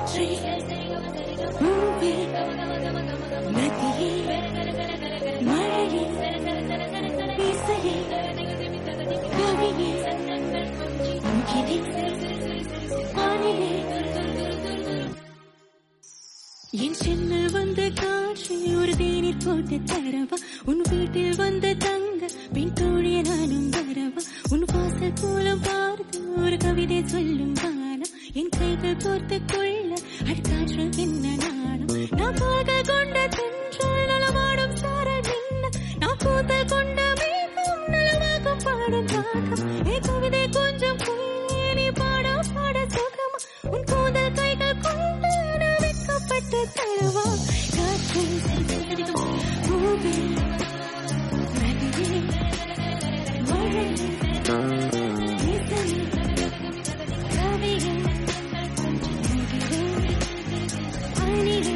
காற்றே பூவே நதியே மழையே இசையே கவியே முகிலே வானிலே என் சின்ன வந்த காட்சி ஒரு தேநீர் போட்டு தரவா உன் வீட்டில் வந்த தங்க பின் தோழிய நானும் வரவா உன் வாசல் கோலம் பார்த்து ஒரு கவிதை சொல்லும் காலம் என் கைகள் கோர்த்து கொள்ள அடுக்காற்று என்ன நாணம் நான் கால்கள் கொண்ட தென்றல் நலமாடும் சாரல் மின்ன நான் கூந்தல் கொண்ட மேகம் நலமாகும் பாடும் தாகம் ஏ கவிதை கொஞ்சம் பொய்யே நீ பாட பாட சுகமா உன் கூந்தல் கைகள் கொண்டு நான் வெட்கப்பட்டு தரவா காற்று பூவே நதியே மழையே இசையே கவியே முகிலே அணிலே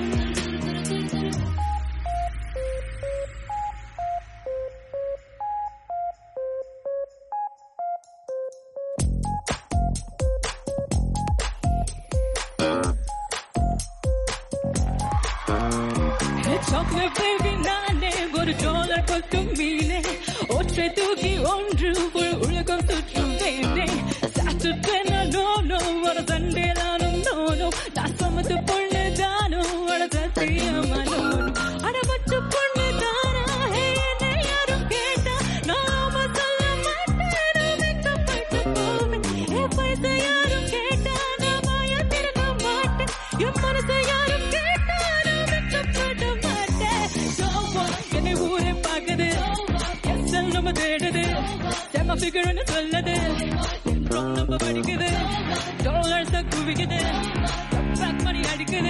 சாக்லேட் பேபி நானே ஒரு டாலர் கொத்தும் மீனே ஒற்றை தூக்கி ஒன்று ஒரு உலகம் சுற்றும் வேனே சாப்பிட்டு நோ நோ ஒரு சண்டே நானும் நோனோ நான் சமத்து பொண்ணு தானோ வட சத்தியமா நோனோ அடபட்டு பொண்ணு தானா ஹே என்னை யாரும் கேட்டா நாம சொல்ல மாட்டேன் நான் வெட்கப்பட்டு போவேன் என் பைசா யாரும் கேட்டா நான் வாய திறக்க மாட்டேன் என் மனசை யாரும் கேட்டா நான் வெட்கப்பட மாட்டேன் சோவா என்னை ஊரே பார்க்குது எஸ்எல் நம்ம தேடுது செம்ம ஃபிகர்னு சொல்லுது Wrong number படிக்குது டாலர்ஸ் குவிக்குது பேக் மணி அடிக்குது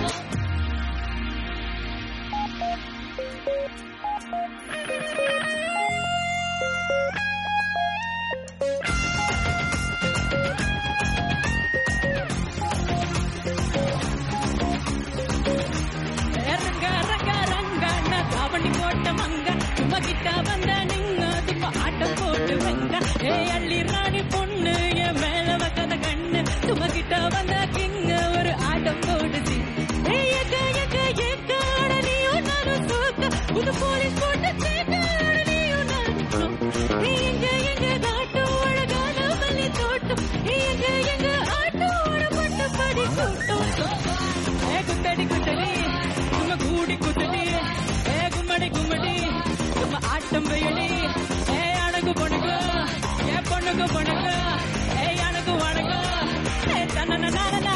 ரங்க ரங்க ரங்க நான் தாவணி போட்ட மங்க சும்மா கிட்ட வந்த நீங்க துப்ப ஆட்டம் போட்டு வெங்க ஏ அள்ளி ராணி பொண்ணு என் மேல வைக்காத கண்ணு சும்மா கிட்ட வந்த கிங்க ஒரு ஆட்டம் போடுச்சு ஏ எக்க எக்க எக்க ஆட நீயும் நானும் தூக்க புது போலீஸ் போட்டு சேக்க ஆட நீயும் நானும் தூக்க. ஏ எங்க எங்க நாட்டம் அழகான மல்லி தோட்டம் ஏ எங்க எங்க ஆட்டோட பட்டு படி கூட்டம் ஏ குத்தடி குத்தடி சும்மா கூடி குத்தடி ஏ கும்மடி கும்மடி சும்மா ஆட்டம் வெயடி ஏ அணகு பொண்ணுக்கு ஏ பொண்ணுக்கு பொண்ணுக்கு ஏ அணகு வணக்கு ஏ தன்னன நானனா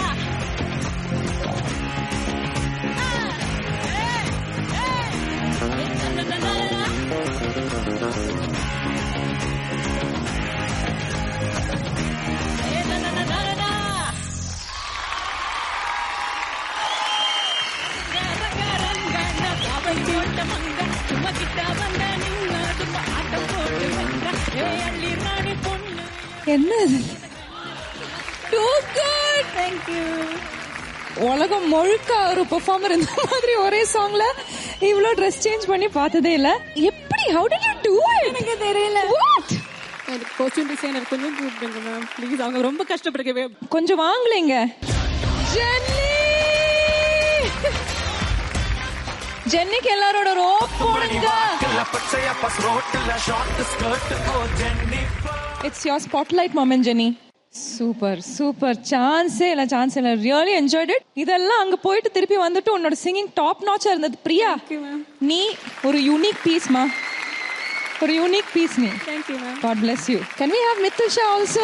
ஏ தன்னன நானனா என்ன இது டூ குட் Thank you. உலகம் முழுக்க ஒரு பெர்ஃபார்மர் இந்த மாதிரி ஒரே சாங்ல இவ்ளோ ட்ரெஸ் சேஞ்ச் பண்ணி பார்த்ததே இல்ல எப்படி how did you do it எனக்கு தெரியல வாட் எனக்கு கோஸ்டியூம் டிசைனர் கொஞ்சம் கூப்பிடுங்க மேம் ப்ளீஸ் அவங்க ரொம்ப கஷ்டப்பட்டுக்கவே கொஞ்சம் வாங்கலைங்க ஜென்னி ஜென்னிக்கு எல்லாரோட ரோப் போடுங்க it's your spotlight moment Jenny super super சான்ஸே இல்ல சான்ஸ் இல்ல ரியலி என்ஜாய்ட் இட் இதெல்லாம் அங்க போயிட்டு திருப்பி வந்துட்டு உன்னோட சிங்கிங் டாப் நாச்சா இருந்தது பிரியா நீ ஒரு யூனிக் பீஸ்மா ஒரு யூனிக் பீஸ் நீ thank you ma'am God bless you. Can we have Mithusha also?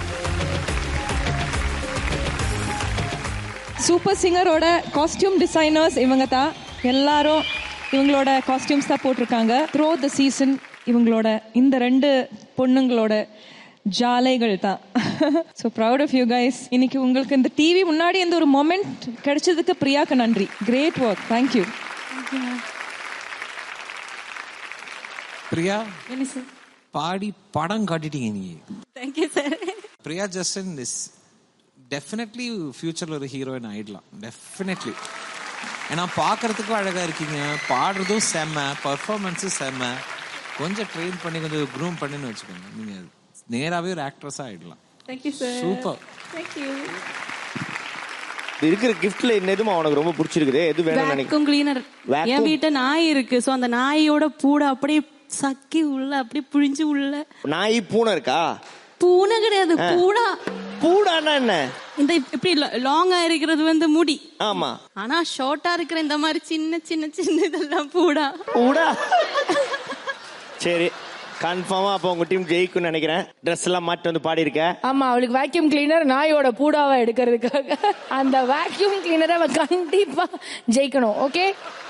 Super சிங்கரோட காஸ்டியூம் டிசைனர்ஸ் இவங்க தான் எல்லாரும் இவங்களோட காஸ்டியூம்ஸ் தான் போட்டிருக்காங்க த்ரோ த சீசன் இவங்களோட இந்த ரெண்டு பொண்ணுங்களோட ஜாலைகள் தான் so proud of you guys இன்னைக்கு உங்களுக்கு இந்த டிவி முன்னாடி இந்த ஒரு மொமெண்ட் கிடைச்சதுக்கு பிரியாக்கு நன்றி கிரேட் ஒர்க் தேங்க்யூ பிரியா என்ன சார் பாடி படம் காட்டிட்டீங்க நீ thank you sir Priya Justin is definitely ஃபியூச்சர்ல ஒரு ஹீரோயின் ஆயிடலாம் டெஃபினெட்லி ஏன்னா பார்க்கறதுக்கும் அழகா இருக்கீங்க பாடுறதும் செம்ம பர்ஃபார்மன்ஸும் செம்ம கொஞ்சம் ட்ரெயின் பண்ணி கொஞ்சம் க்ரூம் பண்ணின்னு வச்சுக்கோங்க நீங்க நேராவே ஒரு ஆக்ட்ரஸா ஆயிடலாம் தேங்க்யூ சார் சூப்பர் தேங்க்யூ இருக்கிற கிஃப்ட்ல என்ன எதுவும் அவனுக்கு ரொம்ப பிடிச்சிருக்குது எது வேணும்னு நினைக்கிறேன் வேக்யூம் கிளீனர் Vacuum. என் வீட்டை நாய் இருக்கு சோ அந்த நாயோட பூட அப்படியே சக்கி உள்ள அப்படியே புழிஞ்சு உள்ள நாய் பூனை இருக்கா பூனை கிடையாது பூடா பூடானா என்ன இந்த இப்- இப்படி லாங்கா இருக்கிறது வந்து முடி ஆமா ஆனா ஷார்ட்டா இருக்கிற இந்த மாதிரி சின்ன சின்ன சின்ன இதெல்லாம் பூடா பூடா சரி கன்ஃபார்மா அப்போ உங்க டீம் ஜெயிக்கும்னு நினைக்கிறேன் ட்ரெஸ் எல்லாம் மாட்டி வந்து பாடி இருக்க ஆமா அவளுக்கு வேக்யூம் கிளீனர் நாயோட பூடாவை எடுக்கிறதுக்காக அந்த வேக்யூம் கிளீனரை அவ கண்டிப்பா ஜெயிக்கணும் ஓகே